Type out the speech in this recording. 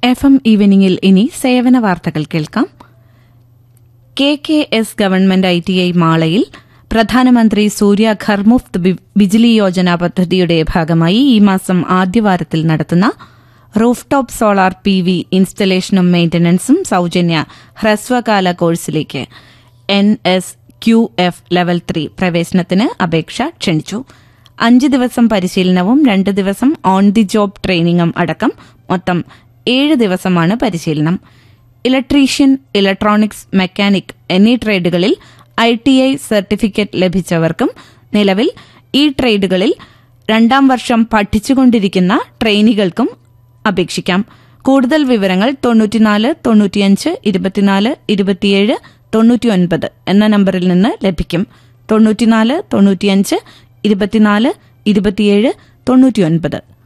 F M ഈവനിങ്ങിൽ ഇനി സേവന വാർത്തകൾ കേൾക്കാം K K S government I T I മാളയിൽ പ്രധാനമന്ത്രി സൂര്യ ഘർ മുഫ്ത് ബി- ബിജ്ലി യോജന പദ്ധതിയുടെ ഭാഗമായി ഈ മാസം ആദ്യവാരത്തിൽ നടത്തുന്ന roof top solar P V ഇൻസ്റ്റലേഷനും മെയിന്റനൻസും സൌജന്യ ഹ്രസ്വകാല കോഴ്സിലേക്ക് N S Q F level three പ്രവേശനത്തിന് അപേക്ഷ ക്ഷണിച്ചു അഞ്ച് ദിവസം പരിശീലനവും രണ്ട് ദിവസം ഓൺ ദി ജോബ് ട്രെയിനിങ്ങും അടക്കം മൊത്തം ഏഴ് ദിവസമാണ് പരിശീലനം ഇലക്ട്രീഷ്യൻ ഇലക്ട്രോണിക്സ് മെക്കാനിക് എന്നീ ട്രേഡുകളിൽ ഐ ടി ഐ സർട്ടിഫിക്കറ്റ് ലഭിച്ചവർക്കും നിലവിൽ ഈ ട്രേഡുകളിൽ രണ്ടാം വർഷം പഠിച്ചുകൊണ്ടിരിക്കുന്ന ട്രെയിനികൾക്കും അപേക്ഷിക്കാം കൂടുതൽ വിവരങ്ങൾ തൊണ്ണൂറ്റിനാല് തൊണ്ണൂറ്റിയഞ്ച് ഇരുപത്തിനാല് ഇരുപത്തിയേഴ് തൊണ്ണൂറ്റിയൊൻപത് എന്ന നമ്പറിൽ നിന്ന് ലഭിക്കും തൊണ്ണൂറ്റിനാല് തൊണ്ണൂറ്റിയഞ്ച് ഇരുപത്തിനാല് ഇരുപത്തിയേഴ് തൊണ്ണൂറ്റിയൊൻപത്